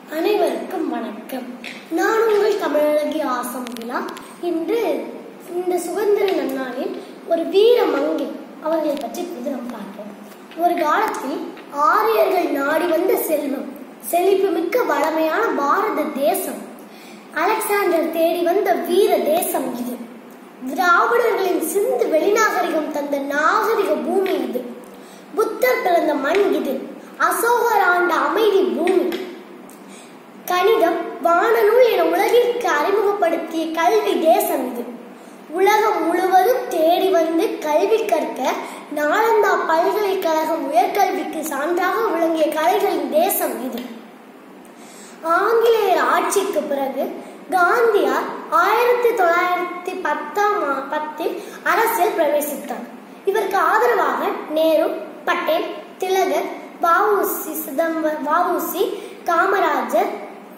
அனைவருக்கும் வணக்கம் நான் உங்கள் தமிழகி ஆசம் விழா இன்று இந்த சுதந்திர நன்னாளில் ஒரு வீர மங்கை அவர்களை பற்றி இப்போது நாம் பார்ப்போம் ஒரு காலத்தில் ஆரியர்கள் நாடி வந்த செல்வம் செழிப்புமிக்க வளமையான பாரத தேசம் அலெக்சாண்டர் தேடி வந்த வீர தேசம் இது திராவிடர்களின் சிந்து வெளிநாகரிகம் தந்த நாகரிக பூமி இது புத்தர் பிறந்த மண் இது அசோகர் ஆண்ட அமைதி பூமி கணிதம் வானநூல் என உலகிற்கு அறிமுகப்படுத்திய கல்வி தேசம் இது உலகம் முழுவதும் தேடி வந்து கல்வி கற்க நாலந்தா பல்கலைக்கழகம் உயர்கல்விக்கு சான்றாக விளங்கிய கலைகளின் தேசம் இது ஆங்கிலேயர் ஆட்சிக்கு பிறகு காந்தியார் ஆயிரத்தி தொள்ளாயிரத்தி பத்தாம் ஆ- பத்தில் அரசியல் பிரவேசித்தார் இதற்கு ஆதரவாக நேரு பட்டேல் திலகர் வஉசி சிதம்பரம் வஉசி காமராஜர்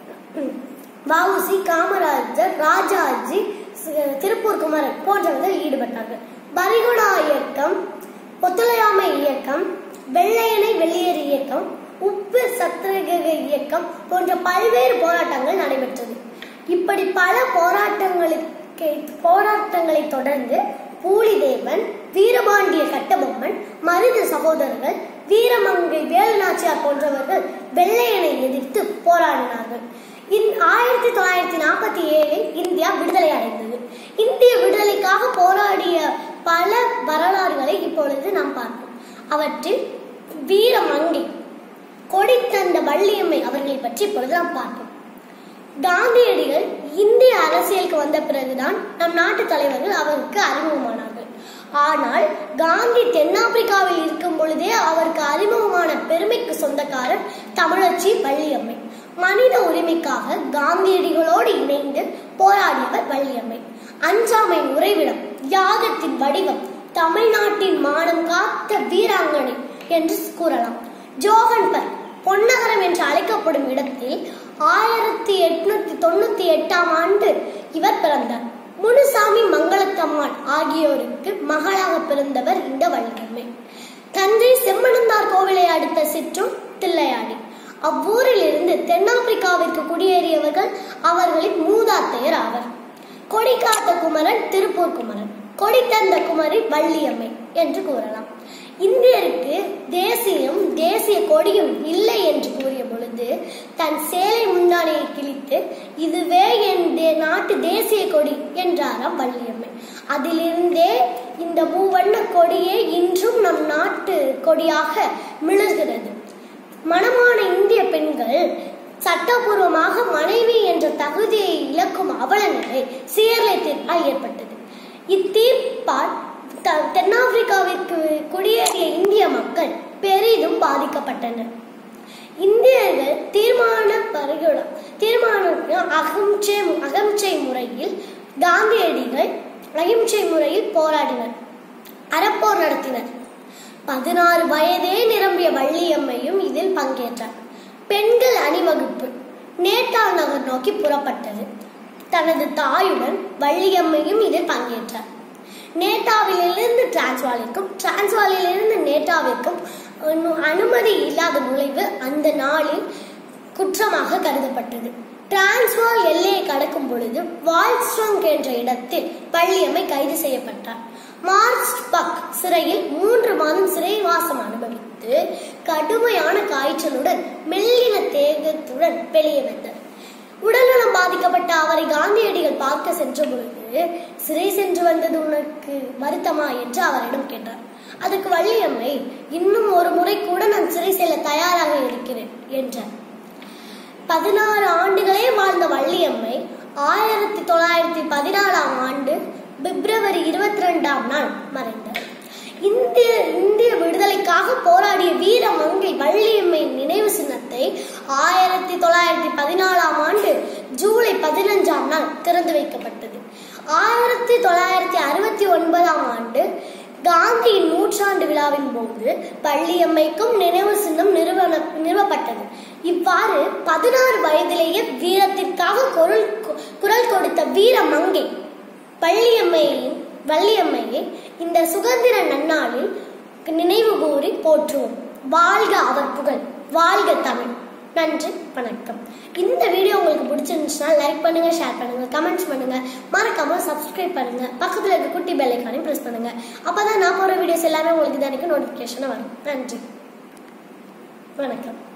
வஉசி காமராஜர் ராஜாஜி சி- திருப்பூர் குமரன் போன்றவர்கள் ஈடுபட்டார்கள் பரிகுடா இயக்கம் ஒத்துழையாமை இயக்கம் வெள்ளையனை வெளியேறு இயக்கம் உப்பு சத்திரகிரக இயக்கம் போன்ற பல்வேறு போராட்டங்கள் நடைபெற்றது இப்படி பல போராட்டங்களுக்கு போராட்டங்களை தொடர்ந்து பூலிதேவன் வீரபாண்டிய கட்டபொம்மன் மருது சகோதரர்கள் வீரமங்கை வேலுநாச்சியார் போன்றவர்கள் வெள்ளையனை எதிர்த்து போராடினார்கள் இந் ஆயிரத்தி தொள்ளாயிரத்தி நாற்பத்தி ஏழில் இந்தியா விடுதலை அடைந்தது இந்திய விடுதலைக்காக போராடிய பல வரலாறுகளை இப்பொழுது நாம் பார்ப்போம் அவற்றில் வீரமங்கை கொடி தந்த வள்ளியம்மை அவர்களை பற்றி இப்பொழுது நாம் பார்ப்போம் காந்தியடிகள் இந்திய அரசியலுக்கு வந்த பிறகுதான் நம் நாட்டு தலைவர்கள் அவருக்கு அறிமுகமானார்கள் ஆனால் காந்தி தென்னாப்பிரிக்காவில் இருக்கும் பொழுதே அவருக்கு அறிமுகமான பெருமைக்கு சொந்தக்காரர் தமிழச்சி வள்ளியம்மை மனித உரிமைக்காக காந்தியடிகளோடு இணைந்து போராடியவர் வள்ளியம்மை அஞ்சாமையின் உறைவிடம் யாகத்தின் வடிவம் தமிழ்நாட்டின் மானம் காத்த வீராங்கனை என்று கூறலாம் ஜோகன்பர் பொன்னகரம் என்று அழைக்கப்படும் இடத்தில் ஆயிரத்தி எட்நூத்தி தொண்ணூத்தி எட்டாம் ஆண்டு இவர் பிறந்தார் முனுசாமி மங்களத்தம்மாள் ஆகியோருக்கு மகளாக பிறந்தவர் இந்த வள்ளியம்மை தஞ்சை செம்மணந்தார் கோவிலை அடுத்த சிற்றும் தில்லையாடி அவ்வூரில் இருந்து தென்னாப்பிரிக்காவிற்கு குடியேறியவர்கள் அவர்களின் மூதாத்தையர் ஆவர் கொடி காத்த குமரன் திருப்பூர் குமரன் கொடி தந்த குமரி வள்ளியம்மை என்று கூறலாம் இந்தியருக்கு தேசியம் தேசிய கொடியும் இல்லை என்று கூறிய பொழுது தன் சேலை முந்தானையை கிழித்து இதுவே என் தே- நாட்டு தேசிய கொடி என்றாராம் வள்ளியம்மை அதிலிருந்தே இந்த மூவண்ண கொடியே இன்றும் நம் நாட்டு கொடியாக மிளர்கிறது மணமான இந்திய பெண்கள் சட்டபூர்வமாக மனைவி என்ற தகுதியை இழக்கும் அவல நிலை சீர்திருத்தால் ஏற்பட்டது இத்தீர்ப்பால் த- தென்னாப்பிரிக்காவிற்கு குடியேறிய இந்திய மக்கள் பெரிதும் பாதிக்கப்பட்டனர் இந்தியர்கள் தீர்மான பரிகுடம் தீர்மான அகம்சை அகம்சை முறையில் காந்தியடிகள் அகிம்சை முறையில் போராடினர் அறப்போர் நடத்தினர் பதினாறு வயதே நிரம்பிய வள்ளியம்மையும் இதில் பங்கேற்றார் பெண்கள் அணிவகுப்பு நேட்டாள் நகர் நோக்கி புறப்பட்டது தனது தாயுடன் வள்ளியம்மையும் இதில் பங்கேற்றார் நேட்டாவிலிருந்து டிரான்ஸ்வாலிற்கும் டிரான்ஸ்வாலிலிருந்து நேட்டாவிற்கும் அனு- அனுமதி இல்லாத நுழைவு அந்த நாளில் குற்றமாக கருதப்பட்டது டிரான்ஸ்வால் எல்லையை கடக்கும் பொழுது வால்ஸ்ட்ராங் என்ற இடத்தில் வள்ளியம்மை கைது செய்யப்பட்டார் மார்ச் பக் சிறையில் மூன்று மாதம் சிறைவாசம் அனுபவித்து கடுமையான காய்ச்சலுடன் மெல்லின தேகத்துடன் வெளியே வந்தார் உடல்நலம் பாதிக்கப்பட்ட அவரை காந்தியடிகள் பார்க்க சென்ற பொழுது சிறை சென்று வந்தது உனக்கு வருத்தமா என்று அவரிடம் கேட்டார் அதுக்கு வள்ளியம்மை இன்னும் ஒரு முறை கூட நான் சிறை செல்ல தயாராக இருக்கிறேன் என்றார் பதினாறு ஆண்டுகளே வாழ்ந்த வள்ளியம்மை ஆயிரத்தி தொள்ளாயிரத்தி பதினாலாம் ஆண்டு பிப்ரவரி இருபத்தி ரெண்டாம் நாள் மறைந்தார் இந்திய இந்திய விடுதலைக்காக போராடிய வீர மங்கை வள்ளியம்மையின் நினைவு சின்னத்தை ஆயிரத்தி தொள்ளாயிரத்தி பதினாலாம் ஆண்டு ஜூலை பதினஞ்சாம் நாள் திறந்து வைக்கப்பட்டது ஆயிரத்தி தொள்ளாயிரத்தி அறுபத்தி ஒன்பதாம் ஆண்டு காந்தியின் நூற்றாண்டு விழாவின் போது பள்ளியம்மைக்கும் நினைவு சின்னம் நிறுவன நிறுவப்பட்டது இவ்வாறு பதினாறு வயதிலேயே வீரத்திற்காக குரல் கொ- குரல் கொடுத்த வீர மங்கை பள்ளியம்மையின் வள்ளியம்மையை இந்த சுதந்திர நன்னாளில் நினைவு கூறி போற்றுவோம் வாழ்க அவர் புகழ் வாழ்க தமிழ் நன்றி வணக்கம் இந்த வீடியோ உங்களுக்கு பிடிச்சிருந்துச்சுன்னா லைக் பண்ணுங்க ஷேர் பண்ணுங்க கமெண்ட்ஸ் பண்ணுங்க மறக்காம சப்ஸ்கிரைப் பண்ணுங்க பக்கத்துல இருக்க குட்டி பெல் ஐக்கானையும் பிரஸ் பண்ணுங்க அப்பதான் நான் போற வீடியோஸ் எல்லாமே உங்களுக்கு தினைக்கும் நோட்டிபிகேஷன் வரும் நன்றி வணக்கம்